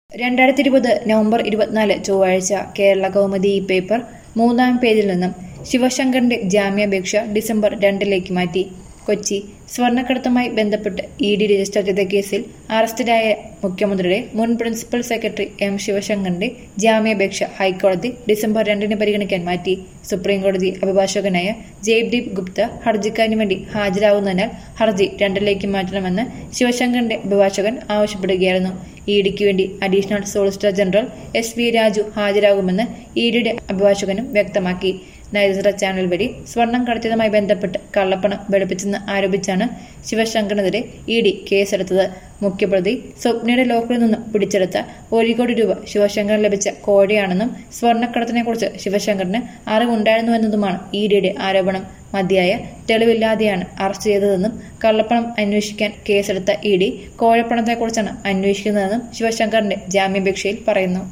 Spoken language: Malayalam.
രണ്ടായിരത്തി ഇരുപത് നവംബർ ഇരുപത്തിനാല് ചൊവ്വാഴ്ച കേരള കൗമുദി ഈ പേപ്പർ മൂന്നാം പേജിൽ നിന്നും ശിവശങ്കറിന്റെ ജാമ്യാപേക്ഷ ഡിസംബർ രണ്ടിലേക്ക് മാറ്റി കൊച്ചി സ്വർണ്ണക്കടത്തുമായി ബന്ധപ്പെട്ട് ഇ ഡി രജിസ്റ്റർ ചെയ്ത കേസിൽ അറസ്റ്റിലായ മുഖ്യമന്ത്രിയുടെ മുൻ പ്രിൻസിപ്പൽ സെക്രട്ടറി എം ശിവശങ്കറിന്റെ ജാമ്യാപേക്ഷ ഹൈക്കോടതി ഡിസംബർ രണ്ടിന് പരിഗണിക്കാൻ മാറ്റി സുപ്രീംകോടതി അഭിഭാഷകനായ ജയ്ദീപ് ഗുപ്ത ഹർജിക്കാരന് വേണ്ടി ഹാജരാകുന്നതിനാൽ ഹർജി രണ്ടിലേക്ക് മാറ്റണമെന്ന് ശിവശങ്കറിന്റെ അഭിഭാഷകൻ ആവശ്യപ്പെടുകയായിരുന്നു ഇ ഡിക്ക് വേണ്ടി additional solicitor general S V Raju ഹാജരാകുമെന്ന് ഇ ഡിയുടെ അഭിഭാഷകനും വ്യക്തമാക്കി നയതന്ത്ര ചാനൽ വഴി സ്വർണം കടത്തിയതുമായി ബന്ധപ്പെട്ട് കള്ളപ്പണം വെളുപ്പിച്ചെന്ന് ആരോപിച്ചാണ് ശിവശങ്കറിനെതിരെ ഇ ഡി കേസെടുത്തത് മുഖ്യപ്രതി സ്വപ്നയുടെ ലോക്കറിൽ നിന്ന് പിടിച്ചെടുത്ത ഒരു കോടി രൂപ ശിവശങ്കറിന് ലഭിച്ച കോഴയാണെന്നും സ്വർണ്ണക്കടത്തിനെക്കുറിച്ച് ശിവശങ്കറിന് അറിവുണ്ടായിരുന്നുവെന്നതുമാണ് ഇ ഡിയുടെ ആരോപണം മതിയായ തെളിവില്ലാതെയാണ് അറസ്റ്റ് ചെയ്തതെന്നും കള്ളപ്പണം അന്വേഷിക്കാൻ കേസെടുത്ത ഇ ഡി കോഴപ്പണത്തെക്കുറിച്ചാണ് അന്വേഷിക്കുന്നതെന്നും ശിവശങ്കറിന്റെ ജാമ്യാപേക്ഷയിൽ പറയുന്നു